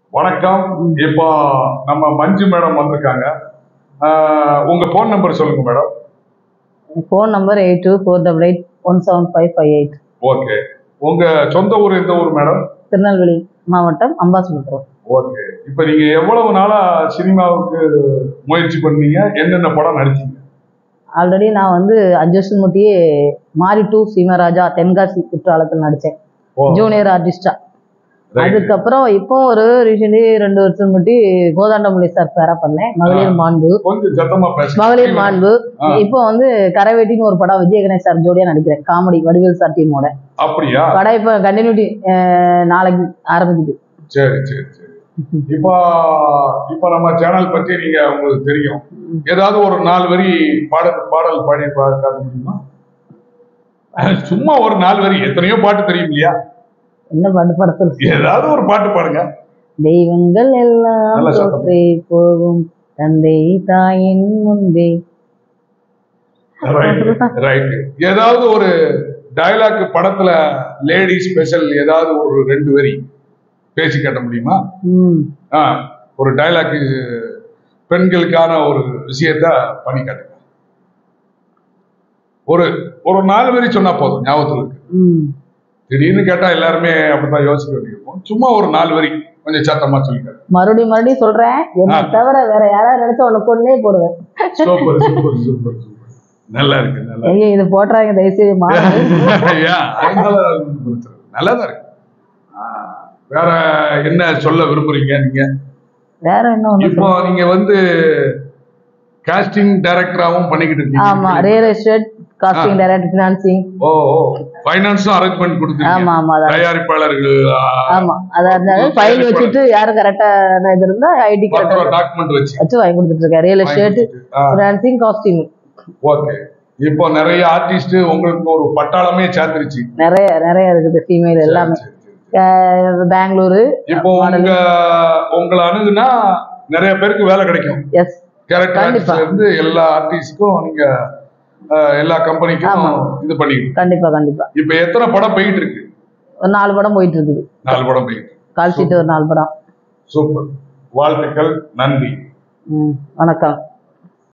வணக்கம் இப்போ நம்ம மஞ்சு மேடம் வந்திருக்காங்க ஆஹ் உங்க போன் நம்பர் சொல்லுங்க madam phone number eight two four double eight one seven five five eight okay உங்க சொந்த ஊர் எந்த ஊர் மேடம் திருநெல்வேலி மாவட்டம் அம்பாசமுத்திரம் ஓகே இப்போ நீங்க எவ்வளவு நாளா சினிமாவுக்கு முயற்சி பண்ணீங்க என்னென்ன படம் நடிச்சீங்க ஆல்ரெடி நான் வந்து அஞ்சு வருஷம் முட்டியே மாரி டூ சீமராஜா தென்காசி குற்றாலத்தில் நடித்தேன் ஓ, ஜூனியர் ஆர்டிஸ்டா right. அதுக்கப்புறம் இப்போ ஒரு ரீசெண்ட்லி ரெண்டு வருஷம் முட்டி கோதாண்டமல்லி சார் பேரா பண்ணேன் மகளிர் மாண்பு கொஞ்சம் சத்தமா பேசுங்க மகளிர் மாண்பு ஆ. இப்போ வந்து கரைவேட்டின்னு ஒரு படம் விஜய கணேஷ் சார் ஜோடியா நடிக்கிறேன் காமெடி வடிவேல் சார் டீமோட அப்படியா படம் இப்போ கண்டினியூட்டி நாளைக்கு ஆரம்பிக்குது சரி சரி சரி இப்போ இப்போ நம்ம சேனல் பத்தி நீங்க உங்களுக்கு தெரியும் ஏதாவது ஒரு நாலு வரி பாடல் பாடல் பாடி பா- காட்ட முடியுமா சும்மா ஒரு நாலு வரி எத்தனையோ பாட்டு தெரியும் இல்லையா என்ன பாட்டு படத்தில் ஏதாவது ஒரு பாட்டு பாடுங்க தெய்வங்கள் எல்லாம் நல்ல சத்தம். தோற்றே போகும் தந்தை தாயின் முன்பே ரைட் ஏதாவது ஒரு டயலாக் படத்துல லேடி ஸ்பெஷல் ஏதாவது ஒரு ரெண்டு வரி பேசி காட்ட முடியுமா ம் ஆ ஒரு டயலாக் பெண்களுக்கான ஒரு விஷயத்த பண்ணி காட்டுங்க ஒரு ஒரு நாலு வரி சொன்னா போதும் ஞாபகத்துல இருக்கு ம் திடீர்னு கேட்டா எல்லாருமே அப்படித்தான் யோசிக்க வேண்டியிருக்கும் சும்மா ஒரு நாலு வரி கொஞ்சம் சத்தமா சொல்லிக்காரு மறுபடியும் மறுபடியும் சொல்றேன் என்னை ஆ. தவிர வேற யாராவது நினைச்சா உனக்கு கொண்டே போடுவேன் சூப்பர் சூப்பர் சூப்பர் சூப்பர் நல்லா இருக்கு நல்லா ஐயோ இது போட்டுறாங்க தயவுசெய்து மாறுங்க. ஏன்? அதனால ஒண்ணும் பிரச்சனை இல்லை. நல்லாதான் இருக்கு ஆ, வேற என்ன சொல்ல விரும்புறீங்க நீங்க வேற என்ன ஒண்ணு இப்போ நீங்க வந்து காஸ்டிங் டைரக்டராகவும் பண்ணிக்கிட்டு ஆமா இருக்கீங்க real estate casting director financing ஓ ஃபைனான்ஸும் அரேஞ்ச் பண்ணி ஆமா கொடுத்துருக்கீங்க ஆமா அதான் தயாரிப்பாளர்கள் ஆ, ஆமா அதான் இருந்தாலும் ஃபைல் வச்சுட்டு யாரு கரெக்டான இது இருந்தா ஐடி பத்திரம் கரெக்டா டாக்குமெண்ட் வச்சு வச்சு வாங்கி கொடுத்துட்டு இருக்கேன் real estate financing costume okay இப்போ நிறைய ஆர்டிஸ்ட் உங்களுக்கு ஒரு பட்டாளமே சேர்த்துருச்சு நிறைய நிறைய இருக்குது ஃபீமேல் எல்லாமே சரி, சரி, சரி. அஹ் பெங்களூரு இப்போ உங்க உங்களை அணுகுனா நிறைய பேருக்கு வேலை கிடைக்கும் எஸ் கேரக்டர் கண்டிப்பா. ஆர்டிஸ்ட்ல இருந்து எல்லா ஆர்டிஸ்டுக்கும் நீங்க அஹ், எல்லா கம்பெனிக்கும் ஆமா. இது பண்ணிக்கிட்டு கண்டிப்பா கண்டிப்பா இப்போ எத்தனை படம் போயிட்டு இருக்கு ஒரு நாலு படம் போயிட்டு இருக்குது நாலு படம் போயிட்டு இருக்கு. கால் சீட்டு ஒரு நாலு படம் சூப்பர் வாழ்த்துக்கள் நன்றி ம் வணக்கம்